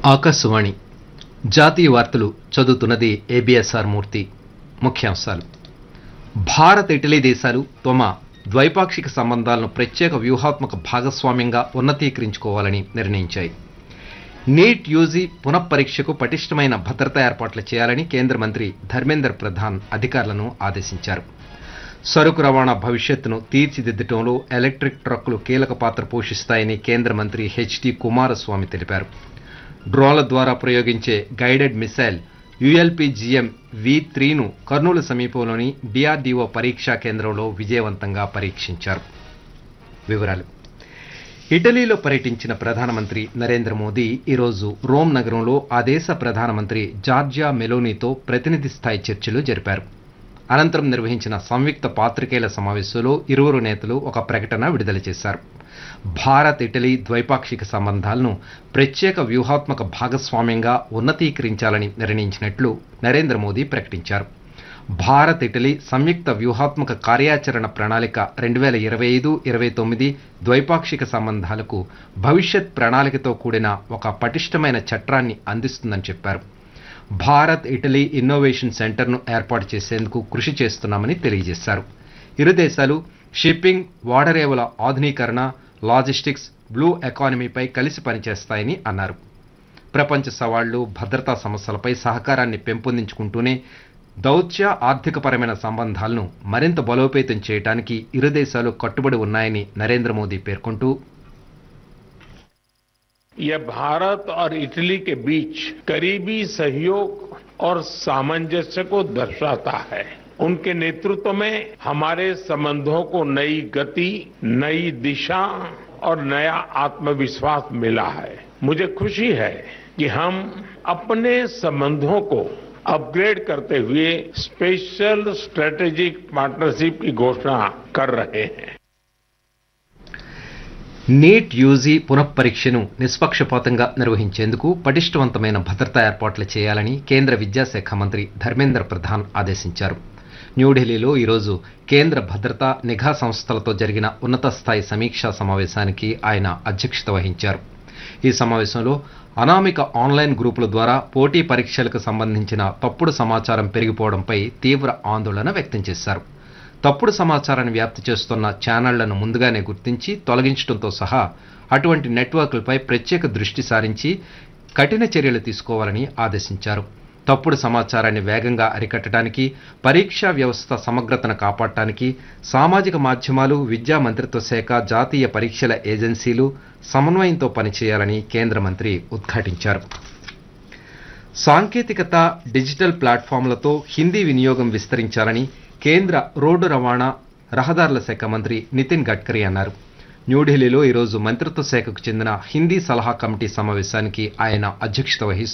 ఆకాశవాణి జాతీయ వార్తలు చదువుతున్నది ఏబిఎస్ఆర్ మూర్తి ముఖ్యాంశాలు భారత్ ఇటలీ దేశాలు తమ ద్వైపాక్షిక సంబంధాలను ప్రత్యేక వ్యూహాత్మక భాగస్వామ్యంగా ఉన్నతీకరించుకోవాలని నిర్ణయించాయి నీట్ యూజీ పునఃపరీక్షకు పటిష్టమైన భద్రతా ఏర్పాట్లు చేయాలని కేంద్ర మంత్రి ధర్మేందర్ ప్రధాన్ అధికారులను ఆదేశించారు సరుకు రవాణా భవిష్యత్తును తీర్చిదిద్దటంలో ఎలక్ట్రిక్ ట్రక్కులు కీలక పాత్ర పోషిస్తాయని కేంద్ర మంత్రి హెచ్డి కుమారస్వామి తెలిపారు డ్రోన్ల ద్వారా ప్రయోగించే గైడెడ్ మిసైల్ యుఎల్పిజిఎం వి త్రీను కర్నూలు సమీపంలోని డిఆర్డీఓ పరీక్షా కేంద్రంలో విజయవంతంగా పరీక్షించారు వివరాలు ఇటలీలో పర్యటించిన ప్రధానమంత్రి నరేంద్ర మోదీ ఈరోజు రోమ్ నగరంలో ఆ దేశ ప్రధానమంత్రి జార్జియా మెలోనీతో ప్రతినిధి స్థాయి చర్చలు జరిపారు అనంతరం నిర్వహించిన సంయుక్త పాత్రికేయుల సమావేశంలో ఇరువురు నేతలు ఒక ప్రకటన విడుదల చేశారు భారత్ ఇటలీ ద్వైపాక్షిక సంబంధాలను ప్రత్యేక వ్యూహాత్మక భాగస్వామ్యంగా ఉన్నతీకరించాలని నిర్ణయించినట్లు నరేంద్ర మోదీ ప్రకటించారు భారత్ ఇటలీ సంయుక్త వ్యూహాత్మక కార్యాచరణ ప్రణాళిక రెండు వేల ఇరవై ఐదు ఇరవై తొమ్మిది ద్వైపాక్షిక సంబంధాలకు భవిష్యత్ ప్రణాళికతో కూడిన ఒక పటిష్టమైన చట్రాన్ని అందిస్తుందని చెప్పారు భారత్ ఇటలీ ఇన్నోవేషన్ సెంటర్ను ఏర్పాటు చేసేందుకు కృషి చేస్తున్నామని తెలియజేశారు ఇరు దేశాలు షిప్పింగ్ వాడరేవుల ఆధునీకరణ లాజిస్టిక్స్ బ్లూ ఎకానమీపై కలిసి పనిచేస్తాయని అన్నారు ప్రపంచ సవాళ్లు భద్రతా సమస్యలపై సహకారాన్ని పెంపొందించుకుంటూనే దౌత్య ఆర్థికపరమైన సంబంధాలను మరింత బలోపేతం చేయడానికి ఇరు దేశాలు కట్టుబడి ఉన్నాయని నరేంద్ర మోదీ పేర్కొంటూ यह भारत और इटली के बीच करीबी सहयोग और सामंजस्य को दर्शाता है उनके नेतृत्व में हमारे संबंधों को नई गति नई दिशा और नया आत्मविश्वास मिला है मुझे खुशी है कि हम अपने संबंधों को अपग्रेड करते हुए स्पेशल स्ट्रेटेजिक पार्टनरशिप की घोषणा कर रहे हैं నీట్ యూజీ పునఃపరీక్షను నిష్పక్షపాతంగా నిర్వహించేందుకు పటిష్టవంతమైన భద్రతా ఏర్పాట్లు చేయాలని కేంద్ర విద్యాశాఖ మంత్రి ధర్మేంద్ర ప్రధాన్ ఆదేశించారు న్యూఢిల్లీలో ఈరోజు కేంద్ర భద్రతా నిఘా సంస్థలతో జరిగిన ఉన్నత స్థాయి సమీక్షా సమావేశానికి ఆయన అధ్యక్షత వహించారు ఈ సమావేశంలో అనామిక ఆన్లైన్ గ్రూపుల ద్వారా పోటీ పరీక్షలకు సంబంధించిన తప్పుడు సమాచారం పెరిగిపోవడంపై తీవ్ర ఆందోళన వ్యక్తం చేశారు తప్పుడు సమాచారాన్ని వ్యాప్తి చేస్తున్న ఛానళ్లను ముందుగానే గుర్తించి తొలగించడంతో సహా అటువంటి నెట్వర్క్లపై ప్రత్యేక దృష్టి సారించి కఠిన చర్యలు తీసుకోవాలని ఆదేశించారు తప్పుడు సమాచారాన్ని వేగంగా అరికట్టడానికి పరీక్షా వ్యవస్థ సమగ్రతను కాపాడటానికి సామాజిక మాధ్యమాలు విద్యా మంత్రిత్వ శాఖ జాతీయ పరీక్షల ఏజెన్సీలు సమన్వయంతో పనిచేయాలని కేంద్ర మంత్రి ఉద్ఘాటించారు సాంకేతికత డిజిటల్ ప్లాట్ఫామ్లతో హిందీ వినియోగం విస్తరించాలని కేంద్ర రోడ్డు రవాణా రహదారుల శాఖ మంత్రి నితిన్ గడ్కరీ అన్నారు న్యూఢిల్లీలో ఈరోజు మంత్రిత్వ శాఖకు చెందిన హిందీ సలహా కమిటీ సమావేశానికి ఆయన అధ్యక్షత వహిస్తూ